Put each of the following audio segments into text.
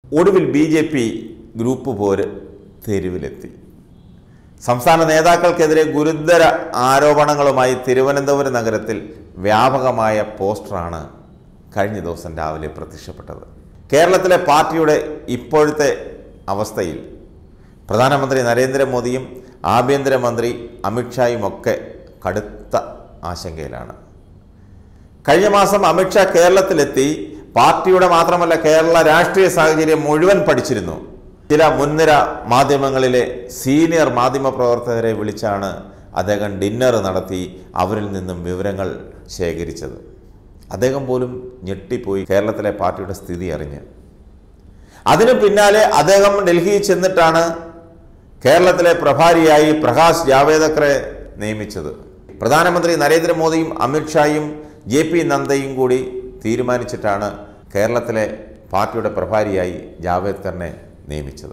ഒടുവിൽ B J P group പോര് തെരുവിലെത്തി സംസ്ഥാന നേതാക്കൾക്കെതിരെ ഗുരുതര ആരോപണങ്ങളുമായി തിരുവനന്തപുരം നഗരത്തിൽ വ്യാപകമായ പോസ്റ്ററാണ് കഴിഞ്ഞ ദിവസം രാവിലെ പ്രത്യക്ഷപ്പെട്ടത് കേരളത്തിലെ പാർട്ടിയുടെ ഇപ്പോഴത്തെ അവസ്ഥയിൽ പ്രധാനമന്ത്രി നരേന്ദ്രമോദിയും ആഭ്യന്തരമന്ത്രി അമിത്ഷായും ഒക്കെ കടുത്ത ആശങ്കയിലാണ് കഴിഞ്ഞ മാസം അമിത്ഷാ കേരളത്തിലെത്തി പാർട്ടിയുടെ മാത്രമല്ല കേരള രാഷ്ട്രീയ സാഹചര്യം മുഴുവൻ പഠിച്ചിരുന്നു ചില മുൻനിര മാധ്യമങ്ങളിലെ സീനിയർ മാധ്യമ പ്രവർത്തകരെ വിളിച്ചാണ് അദ്ദേഹം ഡിന്നർ നടത്തി അവരിൽ നിന്നും വിവരങ്ങൾ ശേഖരിച്ചത് അദ്ദേഹം പോലും ഞെട്ടിപ്പോയി കേരളത്തിലെ പാർട്ടിയുടെ സ്ഥിതി അറിഞ്ഞ് അതിനു പിന്നാലെ അദ്ദേഹം ഡൽഹിയിൽ ചെന്നിട്ടാണ് കേരളത്തിലെ പ്രഭാരിയായി പ്രകാശ് ജാവേദക്കറെ നിയമിച്ചത് പ്രധാനമന്ത്രി നരേന്ദ്രമോദിയും അമിത്ഷായും ജെ പി നദ്ദയും കൂടി തീരുമാനിച്ചിട്ടാണ് കേരളത്തിലെ പാർട്ടിയുടെ പ്രഭാരിയായി ജാവേദ്കറിനെ നിയമിച്ചത്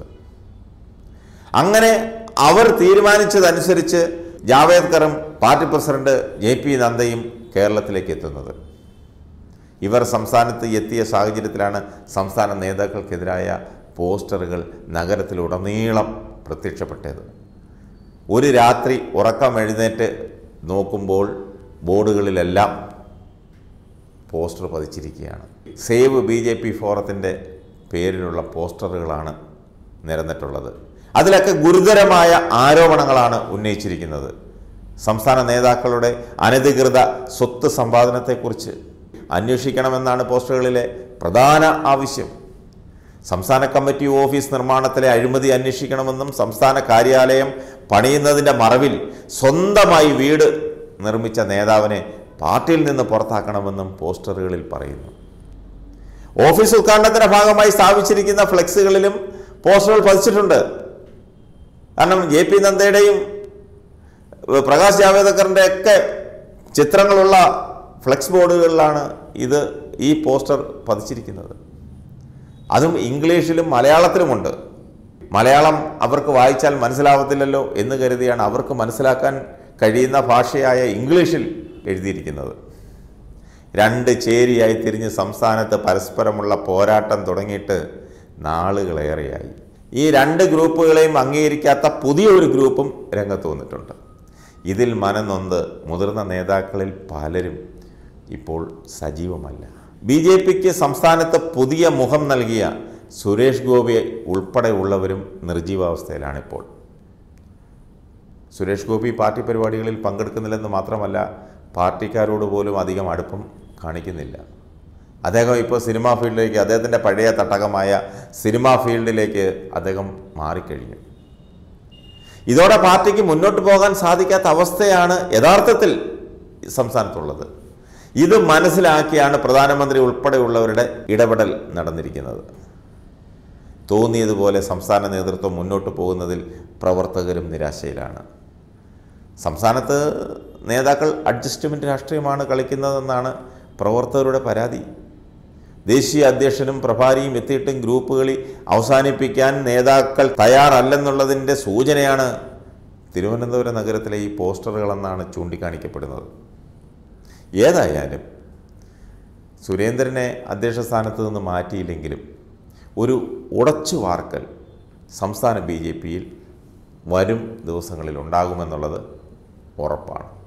അങ്ങനെ അവർ തീരുമാനിച്ചതനുസരിച്ച് ജാവേദ്കറും പാർട്ടി പ്രസിഡന്റ് ജെ പി നദ്ദയും കേരളത്തിലേക്ക് എത്തുന്നത് ഇവർ സംസ്ഥാനത്ത് എത്തിയ സാഹചര്യത്തിലാണ് സംസ്ഥാന നേതാക്കൾക്കെതിരായ പോസ്റ്ററുകൾ നഗരത്തിലുടനീളം പ്രത്യക്ഷപ്പെട്ടത് ഒരു രാത്രി ഉറക്കം എഴുന്നേറ്റ് നോക്കുമ്പോൾ ബോർഡുകളിലെല്ലാം പോസ്റ്റർ പതിച്ചിരിക്കുകയാണ് സേവ് ബി ജെ പി ഫോറത്തിൻ്റെ പേരിലുള്ള പോസ്റ്ററുകളാണ് നിരന്നിട്ടുള്ളത് അതിലൊക്കെ ഗുരുതരമായ ആരോപണങ്ങളാണ് ഉന്നയിച്ചിരിക്കുന്നത് സംസ്ഥാന നേതാക്കളുടെ അനധികൃത സ്വത്ത് സമ്പാദനത്തെക്കുറിച്ച് അന്വേഷിക്കണമെന്നാണ് പോസ്റ്ററുകളിലെ പ്രധാന ആവശ്യം സംസ്ഥാന കമ്മിറ്റി ഓഫീസ് നിർമ്മാണത്തിലെ അഴിമതി അന്വേഷിക്കണമെന്നും സംസ്ഥാന കാര്യാലയം പണിയുന്നതിൻ്റെ മറവിൽ സ്വന്തമായി വീട് നിർമ്മിച്ച നേതാവിനെ പാർട്ടിയിൽ നിന്ന് പുറത്താക്കണമെന്നും പോസ്റ്ററുകളിൽ പറയുന്നു ഓഫീസ് ഉദ്ഘാടനത്തിന്റെ ഭാഗമായി സ്ഥാപിച്ചിരിക്കുന്ന ഫ്ലെക്സുകളിലും പോസ്റ്ററുകൾ പതിച്ചിട്ടുണ്ട് കാരണം ജെ പി നന്ദയുടെയും ഏഹ്, പ്രകാശ് ജാവേദക്കറിൻ്റെ ഒക്കെ ചിത്രങ്ങളുള്ള ഫ്ലെക്സ് ബോർഡുകളിലാണ് ഇത് ഈ പോസ്റ്റർ പതിച്ചിരിക്കുന്നത് അതും ഇംഗ്ലീഷിലും മലയാളത്തിലുമുണ്ട് മലയാളം അവർക്ക് വായിച്ചാൽ മനസ്സിലാവത്തില്ലല്ലോ എന്ന് കരുതിയാണ് അവർക്ക് മനസ്സിലാക്കാൻ കഴിയുന്ന ഭാഷയായ ഇംഗ്ലീഷിൽ എഴുതിയിരിക്കുന്നത് രണ്ട് ചേരിയായി തിരിഞ്ഞ് സംസ്ഥാനത്ത് പരസ്പരമുള്ള പോരാട്ടം തുടങ്ങിയിട്ട് നാളുകളേറെയായി ഈ രണ്ട് ഗ്രൂപ്പുകളെയും അംഗീകരിക്കാത്ത പുതിയൊരു ഗ്രൂപ്പും രംഗത്ത് വന്നിട്ടുണ്ട് ഇതിൽ മനനൊന്ത് മുതിർന്ന നേതാക്കളിൽ പലരും ഇപ്പോൾ സജീവമല്ല ബി ജെ പിക്ക് സംസ്ഥാനത്ത് പുതിയ മുഖം നൽകിയ സുരേഷ് ഗോപി ഉൾപ്പെടെയുള്ളവരും നിർജീവാവസ്ഥയിലാണിപ്പോൾ സുരേഷ് ഗോപി പാർട്ടി പരിപാടികളിൽ പങ്കെടുക്കുന്നില്ലെന്ന് മാത്രമല്ല പാർട്ടിക്കാരോട് പോലും അധികം അടുപ്പം കാണിക്കുന്നില്ല അദ്ദേഹം ഇപ്പോൾ സിനിമാ ഫീൽഡിലേക്ക് അദ്ദേഹത്തിൻ്റെ പഴയ തട്ടകമായ സിനിമാ ഫീൽഡിലേക്ക് അദ്ദേഹം മാറിക്കഴിഞ്ഞു ഇതോടെ പാർട്ടിക്ക് മുന്നോട്ട് പോകാൻ സാധിക്കാത്ത അവസ്ഥയാണ് യഥാർത്ഥത്തിൽ സംസ്ഥാനത്തുള്ളത് ഇത് മനസ്സിലാക്കിയാണ് പ്രധാനമന്ത്രി ഉൾപ്പെടെയുള്ളവരുടെ ഇടപെടൽ നടന്നിരിക്കുന്നത് തോന്നിയതുപോലെ സംസ്ഥാന നേതൃത്വം മുന്നോട്ട് പോകുന്നതിൽ പ്രവർത്തകരും നിരാശയിലാണ് സംസ്ഥാനത്ത് നേതാക്കൾ അഡ്ജസ്റ്റ്മെൻറ്റ് രാഷ്ട്രീയമാണ് കളിക്കുന്നതെന്നാണ് പ്രവർത്തകരുടെ പരാതി ദേശീയ അധ്യക്ഷനും പ്രഭാരിയും എത്തിയിട്ടും ഗ്രൂപ്പ് കളി അവസാനിപ്പിക്കാൻ നേതാക്കൾ തയ്യാറല്ലെന്നുള്ളതിൻ്റെ സൂചനയാണ് തിരുവനന്തപുരം നഗരത്തിലെ ഈ പോസ്റ്ററുകളെന്നാണ് ചൂണ്ടിക്കാണിക്കപ്പെടുന്നത് ഏതായാലും സുരേന്ദ്രനെ അധ്യക്ഷ സ്ഥാനത്ത് നിന്ന് മാറ്റിയില്ലെങ്കിലും ഒരു ഉടച്ചു വാർക്കൽ സംസ്ഥാന ബി ജെ പിയിൽ വരും ദിവസങ്ങളിൽ ഉണ്ടാകുമെന്നുള്ളത് ഉറപ്പാണ്